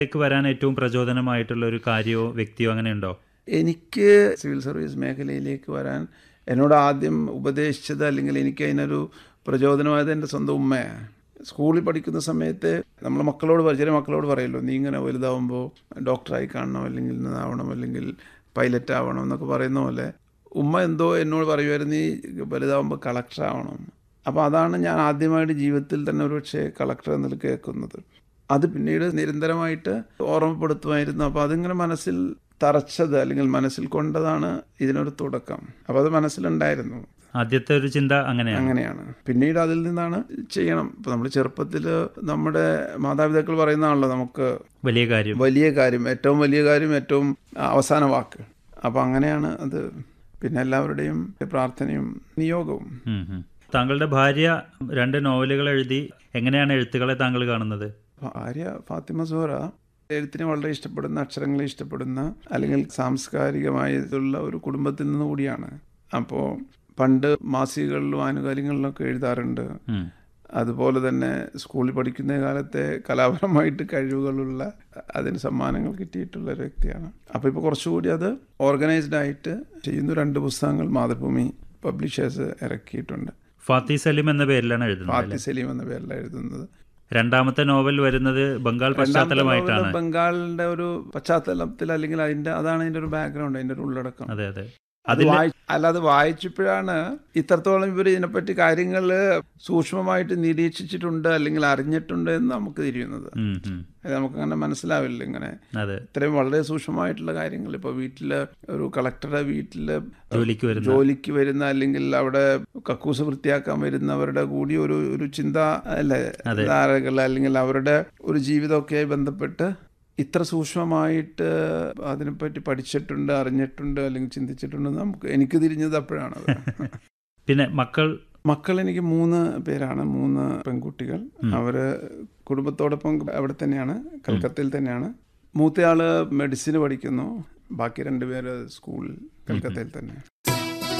ലേക്ക് വരാൻ ഏറ്റവും പ്രചോദനമായിട്ടുള്ള ഒരു കാര്യമോ വ്യക്തിയോ അങ്ങനെ ഉണ്ടോ എനിക്ക് സിവിൽ സർവീസ് മേഖലയിലേക്ക് വരാൻ എന്നോട് ആദ്യം ഉപദേശിച്ചത് അല്ലെങ്കിൽ എനിക്ക് അതിനൊരു പ്രചോദനമായത് എൻ്റെ സ്വന്തം ഉമ്മയാണ് സ്കൂളിൽ പഠിക്കുന്ന സമയത്ത് നമ്മൾ മക്കളോട് പറ- ചെറിയ മക്കളോട് പറയുമല്ലോ നീ ഇങ്ങനെ വലുതാവുമ്പോൾ ഡോക്ടറായി കാണണം അല്ലെങ്കിൽ ഇന്നതാവണം അല്ലെങ്കിൽ പൈലറ്റ് ആവണം എന്നൊക്കെ പറയുന്ന പോലെ ഉമ്മ എന്തോ എന്നോട് പറയുമായിരുന്നു നീ വലുതാവുമ്പോൾ കളക്ടർ ആവണം അപ്പോൾ അതാണ് ഞാൻ ആദ്യമായിട്ട് ജീവിതത്തിൽ തന്നെ ഒരു പക്ഷേ കളക്ടർ എന്നതിൽ കേൾക്കുന്നത് അത് പിന്നീട് നിരന്തരമായിട്ട് ഓർമ്മപ്പെടുത്തുമായിരുന്നു അപ്പോൾ അതിങ്ങനെ മനസ്സിൽ തറച്ചത് അല്ലെങ്കിൽ മനസ്സിൽ കൊണ്ടതാണ് ഇതിനൊരു തുടക്കം അപ്പോൾ അത് മനസ്സിലുണ്ടായിരുന്നു ആദ്യത്തെ ഒരു ചിന്ത അങ്ങനെയാണ് അങ്ങനെയാണ് പിന്നീട് അതിൽ നിന്നാണ് ചെയ്യണം ഇപ്പം നമ്മൾ ചെറുപ്പത്തിൽ നമ്മുടെ മാതാപിതാക്കൾ പറയുന്നതാണല്ലോ നമുക്ക് വലിയ കാര്യം വലിയ കാര്യം ഏറ്റവും വലിയ കാര്യം ഏറ്റവും അവസാന വാക്ക് അപ്പം അങ്ങനെയാണ് അത് പിന്നെ എല്ലാവരുടെയും പ്രാർത്ഥനയും നിയോഗവും ഉം, ഉം. താങ്കളുടെ ഭാര്യ രണ്ട് നോവലുകൾ എഴുതി എങ്ങനെയാണ് എഴുത്തുകളെ താങ്കൾ കാണുന്നത് ഭാര്യ ഫാത്തിമ സോറ എഴുത്തിനെ വളരെ ഇഷ്ടപ്പെടുന്ന അക്ഷരങ്ങളെ ഇഷ്ടപ്പെടുന്ന അല്ലെങ്കിൽ സാംസ്കാരികമായിട്ടുള്ള ഒരു കുടുംബത്തിൽ നിന്ന് കൂടിയാണ് അപ്പോൾ പണ്ട് മാസികകളിലും ആനുകാലികളിലൊക്കെ എഴുതാറുണ്ട് ഉം. അതുപോലെ തന്നെ സ്കൂളിൽ പഠിക്കുന്ന കാലത്തെ കലാപരമായിട്ട് കഴിവുകളുള്ള അതിന് സമ്മാനങ്ങൾ കിട്ടിയിട്ടുള്ള ഒരു വ്യക്തിയാണ് അപ്പോൾ ഇപ്പോൾ കുറച്ചുകൂടി അത് ഓർഗനൈസ്ഡ് ആയിട്ട് ചെയ്യുന്ന രണ്ട് പുസ്തകങ്ങൾ മാതൃഭൂമി പബ്ലിഷേഴ്സ് ഇറക്കിയിട്ടുണ്ട് ഫാത്തി സലീം എന്ന പേരിലാണ് എഴുതുന്നത് ഫാത്തി സലീം എന്ന പേരിലാണ് എഴുതുന്നത് രണ്ടാമത്തെ നോവൽ വരുന്നത് ബംഗാൾ രണ്ടാമത്തെ പശ്ചാത്തലമായിട്ടാണ് നോവല് ബംഗാളിന്റെ ഒരു പശ്ചാത്തലത്തിൽ അല്ലെങ്കിൽ അതിന്റെ അതാണ് അതിന്റെ ഒരു ബാക്ക്ഗ്രൗണ്ട് അതിന്റെ ഒരു ഉള്ളടക്കം അതെ അതെ അത് അതിൽ വായി- അല്ലാതെ വായിച്ചപ്പോഴാണ് ഇത്രത്തോളം ഇവർ ഇതിനെപ്പറ്റി കാര്യങ്ങൾ സൂക്ഷ്മമായിട്ട് നിരീക്ഷിച്ചിട്ടുണ്ട് അല്ലെങ്കിൽ അറിഞ്ഞിട്ടുണ്ട് എന്ന് നമുക്ക് തിരിയുന്നത് ഉം, ഉം. അത് നമുക്കങ്ങനെ മനസ്സിലാവില്ല ഇങ്ങനെ അതെ ഇത്രയും വളരെ സൂക്ഷ്മമായിട്ടുള്ള കാര്യങ്ങൾ ഇപ്പോൾ വീട്ടിൽ ഒരു കളക്ടറുടെ വീട്ടിൽ ജോലിക്ക് വരുന്ന ജോലിക്ക് വരുന്ന അല്ലെങ്കിൽ അവിടെ കക്കൂസ് വൃത്തിയാക്കാൻ വരുന്നവരുടെ കൂടി ഒരു ഒരു ചിന്ത അല്ലേ അതെ. ധാരകൾ അല്ലെങ്കിൽ അവരുടെ ഒരു ജീവിതമൊക്കെയായി ബന്ധപ്പെട്ട് ഇത്ര സൂക്ഷ്മമായിട്ട് അതിനെപ്പറ്റി പഠിച്ചിട്ടുണ്ട് അറിഞ്ഞിട്ടുണ്ട് അല്ലെങ്കിൽ ചിന്തിച്ചിട്ടുണ്ട് നമുക്ക് എനിക്ക് തിരിഞ്ഞത് അപ്പോഴാണത് പിന്നെ മക്കൾ മക്കൾ എനിക്ക് മൂന്ന് പേരാണ് മൂന്ന് പെൺകുട്ടികൾ അവര് കുടുംബത്തോടൊപ്പം അവിടെ തന്നെയാണ് കൽക്കത്തയിൽ തന്നെയാണ് മൂത്തയാള് മെഡിസിന് പഠിക്കുന്നു ബാക്കി രണ്ടുപേര് സ്കൂളിൽ കൽക്കത്തയിൽ തന്നെ